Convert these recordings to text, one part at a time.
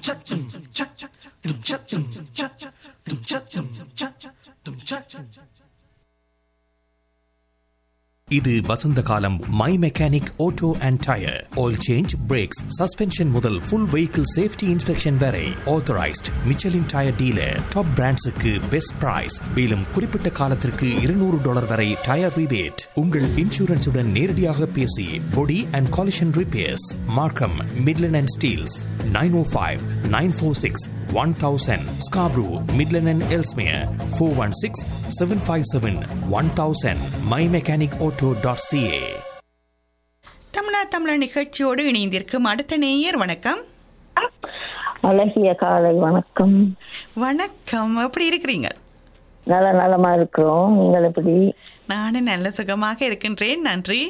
இது வசந்த காலம் my mechanic auto and tyre oil change brakes suspension முதல் ஃபுல் வெஹிக்கிள் சேஃப்டி இன்ஸ்பெக்ஷன் வரை authorised Michelin tyre dealer top பிராண்ட்ஸுக்கு பெஸ்ட் பிரைஸ் மேலும் குறிப்பிட்ட காலத்திற்கு இருநூறு டாலர் வரை டயர் ரிபேட் உங்கள் இன்சூரன்ஸுடன் நேரடியாக பேசி body and collision repairs Markham Midland and Steeles nine O five nine four six one thousand Scarborough Midland and Ellesmere four one six seven five seven one thousand my mechanic auto dot CA Tamizha Tamizha நிகழ்ச்சியோடு இணைந்திருக்கும் அடுத்த நேயர் வணக்கம் அழகிய காலை வணக்கம் வணக்கம் எப்படி இருக்கிறீங்க நல்ல நலமா இருக்கிறோம் நீங்கள் எப்படி நானும் நல்ல சுகமாக இருக்கின்றேன் நன்றி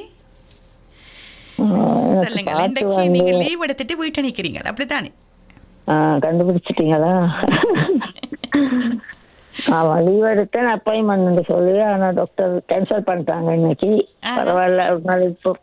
ஆஹ், எனக்கு சொல்லுங்க பாட்டு இன்றைக்கு வந்து நீங்க லீவ் எடுத்துட்டு வீட்டை நிக்கிறீங்க அப்படித்தானே ஆஹ், கண்டுபிடிச்சிட்டீங்களா ஆமா லீவ் எடுத்தேன் அப்பாயின்மெண்ட் சொல்லி ஆனா டாக்டர் கேன்சல் பண்ணிட்டாங்க இன்னைக்கு ஆஹா. பரவாயில்ல ஒரு நாள் இப்போ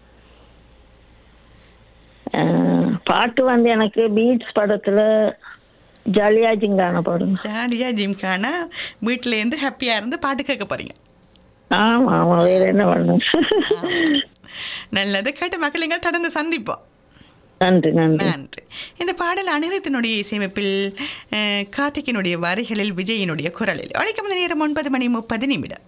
ஆஹ், பாட்டு வந்து எனக்கு பீட்ஸ் படத்துல ஜாலியா ஜிங்கான பாடுங்க ஜாலியா ஜிம்கானா வீட்டுல இருந்து ஹாப்பியா இருந்து பாட்டு கேட்க போறீங்க ஆமா ஆமா வேற என்ன பண்ண நல்லது கேட்டு மக்களுங்க தொடர்ந்து சந்திப்போம் நன்றி நன்றி நன்றி இந்த பாடல் அனிருத்தினுடைய இசையமைப்பில் அஹ், கார்த்திக்கினுடைய வரிகளில் விஜயினுடைய குரலில் அழைக்கும் நேரம் ஒன்பது மணி முப்பது நிமிடம்